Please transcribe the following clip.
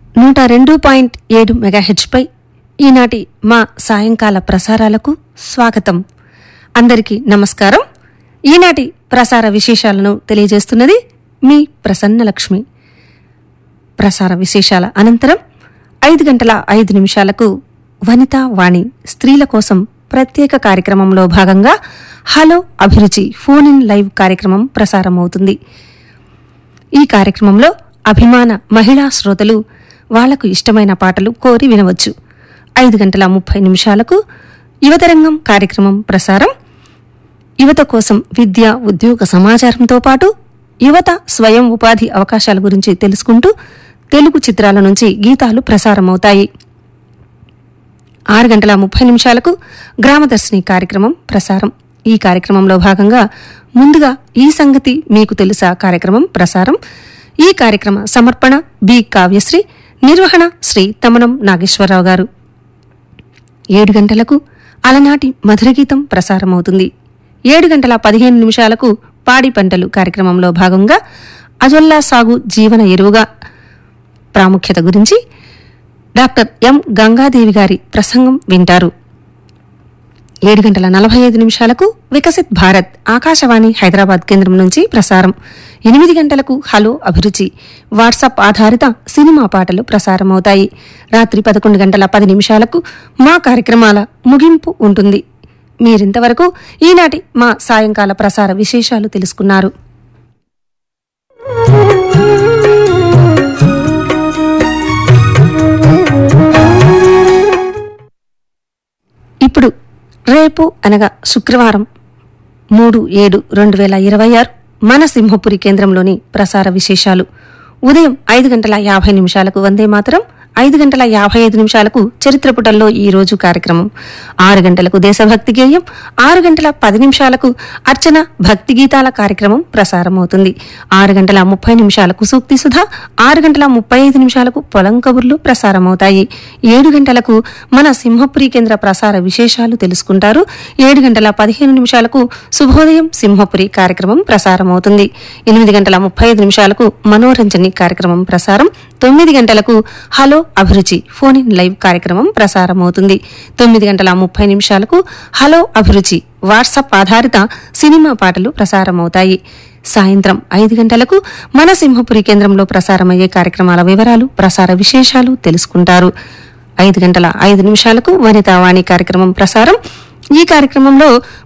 నూట రెండు పాయింట్ ఏడు మెగాహెచ్పై ఈనాటి మా సాయంకాల ప్రసారాలకు స్వాగతం అందరికీ నమస్కారం ఈనాటి ప్రసార విశేషాలను తెలియజేస్తున్నది మీ ప్రసన్నలక్ష్మి ప్రసార విశేషాల అనంతరం ఐదు గంటల ఐదు నిమిషాలకు వనితా వాణి స్త్రీల కోసం ప్రత్యేక కార్యక్రమంలో భాగంగా హలో అభిరుచి ఫోన్ ఇన్ లైవ్ కార్యక్రమం ప్రసారమవుతుంది ఈ కార్యక్రమంలో అభిమాన మహిళా శ్రోతలు వాళ్లకు ఇష్టమైన పాటలు కోరి వినవచ్చు ఐదు గంటల ముప్పై నిమిషాలకు యువతరంగం కార్యక్రమం ప్రసారం యువత కోసం విద్య ఉద్యోగ సమాచారంతో పాటు యువత స్వయం ఉపాధి అవకాశాల గురించి తెలుసుకుంటూ తెలుగు చిత్రాల నుంచి గీతాలు ప్రసారమవుతాయి ఆరు గంటల ముప్పై నిమిషాలకు గ్రామదర్శిని కార్యక్రమం ప్రసారం ఈ కార్యక్రమంలో భాగంగా ముందుగా ఈ సంగతి మీకు తెలుసా కార్యక్రమం ప్రసారం ఈ కార్యక్రమ సమర్పణ బి కావ్యశ్రీ నిర్వహణ శ్రీ తమనం నాగేశ్వరరావు గారు ఏడు గంటలకు అలనాటి మధురగీతం ప్రసారమవుతుంది ఏడు గంటల పదిహేను నిమిషాలకు పాడి పంటలు కార్యక్రమంలో భాగంగా అజొల్లా సాగు జీవన ఎరువుగా ప్రాముఖ్యత గురించి డాక్టర్ ఎం గంగాదేవి గారి ప్రసంగం వింటారు ఏడు గంటల నలభై ఐదు నిమిషాలకు వికసిత్ భారత్ ఆకాశవాణి హైదరాబాద్ కేంద్రం నుంచి ప్రసారం ఎనిమిది గంటలకు హలో అభిరుచి వాట్సాప్ ఆధారిత సినిమా పాటలు ప్రసారమవుతాయి రాత్రి పదకొండు గంటల పది నిమిషాలకు మా కార్యక్రమాల ముగింపు ఉంటుంది మీరింతవరకు ఈనాటి మా సాయంకాల ప్రసార విశేషాలు తెలుసుకున్నారు ఇప్పుడు రేపు అనగా శుక్రవారం మూడు ఏడు రెండు వేల ఇరవై ఆరు మన సింహపురి కేంద్రంలోని ప్రసార విశేషాలు ఉదయం ఐదు గంటల యాభై నిమిషాలకు వందే మాత్రం ఐదు గంటల యాభై ఐదు నిమిషాలకు చరిత్ర పుటల్లో ఈ రోజు కార్యక్రమం ఆరు గంటలకు దేశభక్తి గేయం ఆరు గంటల పది నిమిషాలకు అర్చన భక్తి గీతాల కార్యక్రమం ప్రసారమవుతుంది ఆరు గంటల ముప్పై నిమిషాలకు సూక్తి సుధా ఆరు గంటల ముప్పై ఐదు నిమిషాలకు పొలం కబుర్లు ప్రసారమవుతాయి ఏడు గంటలకు మన సింహపురి కేంద్ర ప్రసార విశేషాలు తెలుసుకుంటారు ఏడు గంటల పదిహేను నిమిషాలకు శుభోదయం సింహపురి కార్యక్రమం ప్రసారమవుతుంది ఎనిమిది గంటల ముప్పై ఐదు నిమిషాలకు మనోరంజని కార్యక్రమం ప్రసారం తొమ్మిది గంటలకు హలో అభిరుచి ఫోన్ ఇన్ లైవ్ కార్యక్రమం ప్రసారమవుతుంది తొమ్మిది గంటల ముప్పై నిమిషాలకు హలో అభిరుచి వాట్సాప్ ఆధారిత సినిమా పాటలు ప్రసారమవుతాయి సాయంత్రం ఐదు గంటలకు మన సింహపురి కేంద్రంలో ప్రసారమయ్యే కార్యక్రమాల వివరాలు ప్రసార విశేషాలు తెలుసుకుంటారు ఐదు గంటల ఐదు నిమిషాలకు వనితావాణి కార్యక్రమం ప్రసారం ఈ కార్యక్రమంలో